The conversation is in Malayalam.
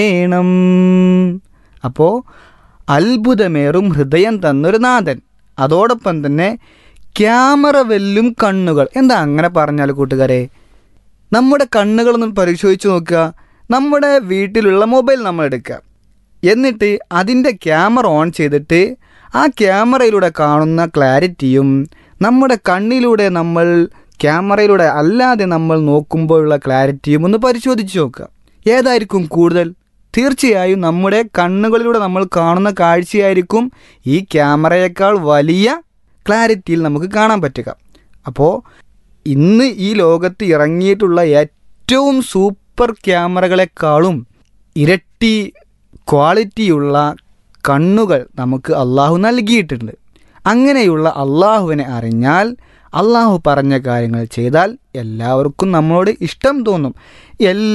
വേണം അപ്പോൾ അത്ഭുതമേറും ഹൃദയം തന്നൊരു നാഥൻ അതോടൊപ്പം തന്നെ ക്യാമറ വെല്ലും കണ്ണുകൾ എന്താ അങ്ങനെ പറഞ്ഞാൽ കൂട്ടുകാരെ നമ്മുടെ കണ്ണുകളൊന്ന് പരിശോധിച്ച് നോക്കുക നമ്മുടെ വീട്ടിലുള്ള മൊബൈൽ നമ്മൾ എടുക്കുക എന്നിട്ട് അതിൻ്റെ ക്യാമറ ഓൺ ചെയ്തിട്ട് ആ ക്യാമറയിലൂടെ കാണുന്ന ക്ലാരിറ്റിയും നമ്മുടെ കണ്ണിലൂടെ നമ്മൾ ക്യാമറയിലൂടെ അല്ലാതെ നമ്മൾ നോക്കുമ്പോഴുള്ള ക്ലാരിറ്റിയും ഒന്ന് പരിശോധിച്ച് നോക്കുക ഏതായിരിക്കും കൂടുതൽ തീർച്ചയായും നമ്മുടെ കണ്ണുകളിലൂടെ നമ്മൾ കാണുന്ന കാഴ്ചയായിരിക്കും ഈ ക്യാമറയേക്കാൾ വലിയ ക്ലാരിറ്റിയിൽ നമുക്ക് കാണാൻ പറ്റുക അപ്പോൾ ഇന്ന് ഈ ലോകത്ത് ഇറങ്ങിയിട്ടുള്ള ഏറ്റവും സൂപ്പർ ക്യാമറകളെക്കാളും ഇരട്ടി ക്വാളിറ്റിയുള്ള കണ്ണുകൾ നമുക്ക് അള്ളാഹു നൽകിയിട്ടുണ്ട് അങ്ങനെയുള്ള അള്ളാഹുവിനെ അറിഞ്ഞാൽ അള്ളാഹു പറഞ്ഞ കാര്യങ്ങൾ ചെയ്താൽ എല്ലാവർക്കും നമ്മളോട് ഇഷ്ടം തോന്നും എല്ലാ